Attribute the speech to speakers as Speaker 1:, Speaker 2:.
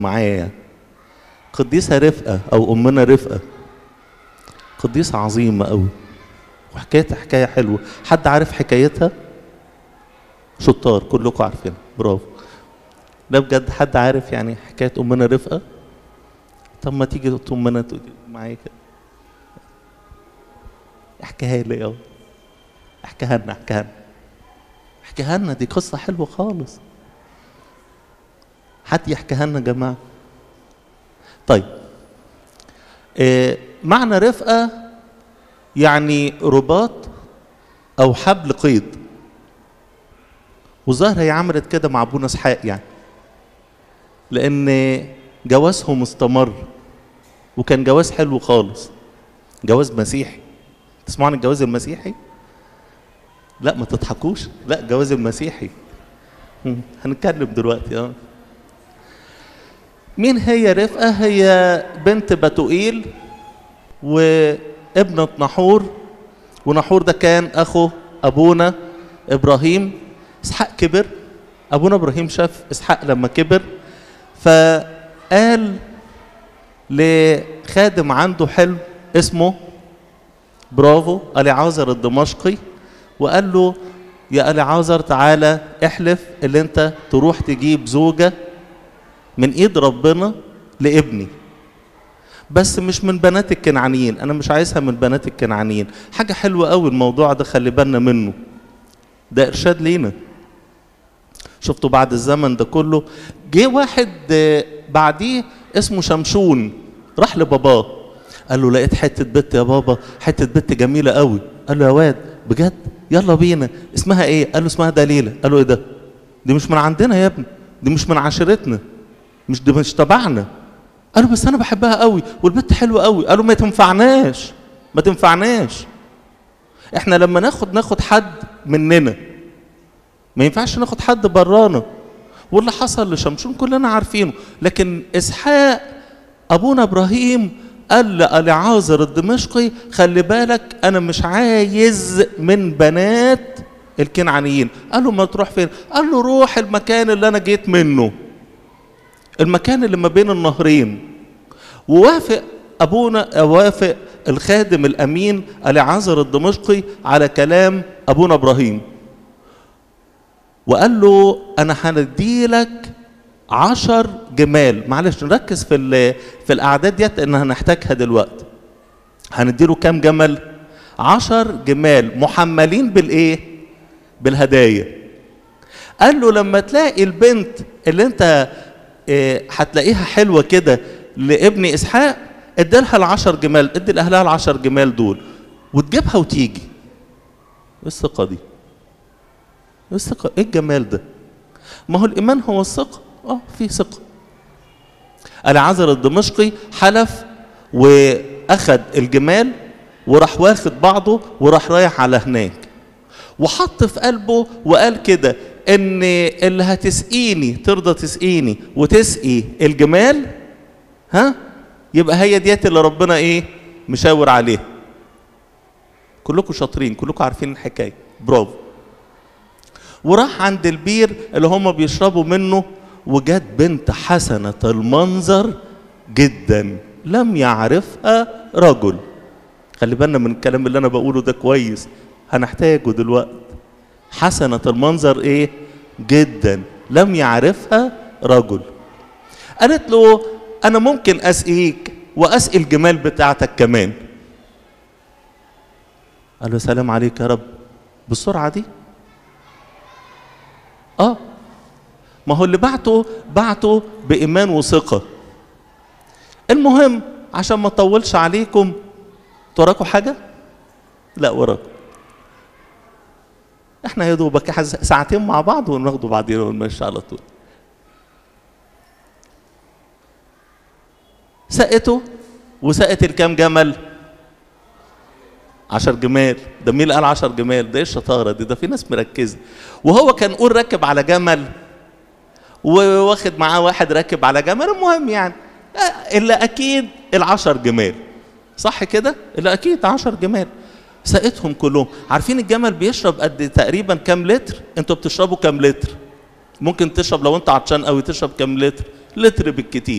Speaker 1: معايا قديسة رفقة أو أمنا رفقة قديسة عظيمة أوي وحكايتها حكاية حلوة حد عارف حكايتها شطار كلكم عارفينها برافو ده بجد حد عارف يعني حكاية أمنا رفقة طب ما تيجي أمنا تقولي معايا كده احكيها لي اه احكيها لنا احكيها لنا احكيها لنا دي قصة حلوة خالص حد يحكيها لنا يا جماعة طيب آه معنى رفقة يعني رباط أو حبل قيد والظاهر هي عملت كده مع أبونا إسحاق يعني لأن جوازهم استمر وكان جواز حلو خالص جواز مسيحي تسمعوا عن الجواز المسيحي؟ لا ما تضحكوش لا جواز المسيحي هنتكلم دلوقتي اه مين هي رفقة؟ هي بنت بتوئيل وابنة نحور ونحور ده كان أخو أبونا إبراهيم إسحاق كبر أبونا إبراهيم شاف إسحاق لما كبر فقال لخادم عنده حلم اسمه برافو اليعازر الدمشقي وقال له يا اليعازر تعالى احلف اللي انت تروح تجيب زوجه من ايد ربنا لابني بس مش من بنات الكنعانيين انا مش عايزها من بنات الكنعانيين حاجه حلوه قوي الموضوع ده خلي بالنا منه ده ارشاد لينا شفتوا بعد الزمن ده كله جه واحد بعديه اسمه شمشون راح لباباه قال له لقيت حته بنت يا بابا حته بنت جميله قوي قال له يا واد بجد يلا بينا اسمها ايه قال له اسمها دليله قال له ايه ده دي مش من عندنا يا ابني دي مش من عشيرتنا مش دي مش تبعنا قال له بس انا بحبها قوي والبنت حلوه قوي قال له ما تنفعناش ما تنفعناش احنا لما ناخد ناخد حد مننا ما ينفعش ناخد حد برانا واللي حصل لشمشون كلنا عارفينه لكن اسحاق ابونا ابراهيم قال لألعازر الدمشقي خلي بالك انا مش عايز من بنات الكنعانيين قال له ما تروح فين قال له روح المكان اللي انا جيت منه المكان اللي ما بين النهرين ووافق ابونا وافق الخادم الامين العازر الدمشقي على كلام ابونا ابراهيم وقال له انا هنديلك عشر جمال معلش نركز في في الاعداد ديت ان هنحتاجها دلوقتي هنديله كام جمل عشر جمال محملين بالايه بالهدايا قال له لما تلاقي البنت اللي انت اه هتلاقيها حلوه كده لابن اسحاق اديلها العشر جمال ادي لاهلها العشر جمال دول وتجيبها وتيجي ايه الثقه دي ايه الثقه ايه الجمال ده ما هو الايمان هو الثقه اه في ثقه العذر الدمشقي حلف واخد الجمال وراح واخد بعضه وراح رايح على هناك وحط في قلبه وقال كده ان اللي هتسقيني ترضى تسقيني وتسقي الجمال ها يبقى هي ديت اللي ربنا ايه مشاور عليها كلكم شاطرين كلكم عارفين الحكايه برافو وراح عند البير اللي هم بيشربوا منه وجت بنت حسنة المنظر جدا لم يعرفها رجل خلي بالنا من الكلام اللي انا بقوله ده كويس هنحتاجه دلوقتي حسنة المنظر ايه جدا لم يعرفها رجل قالت له انا ممكن اسقيك واسقي الجمال بتاعتك كمان قال له سلام عليك يا رب بالسرعه دي اه ما هو اللي بعته بعته بايمان وثقه المهم عشان ما اطولش عليكم وراكم حاجه لا وراكم احنا يا دوبك ساعتين مع بعض وناخده بعدين ونمشي على طول سقته وسقت الكام جمل عشر جمال ده مين قال عشر جمال ده ايه الشطاره دي ده في ناس مركزه وهو كان قول راكب على جمل وواخد معاه واحد راكب على جمل المهم يعني الا اكيد العشر جمال صح كده الا اكيد عشر جمال سقتهم كلهم عارفين الجمل بيشرب قد تقريبا كام لتر انتوا بتشربوا كام لتر ممكن تشرب لو انت عطشان قوي تشرب كام لتر لتر بالكتير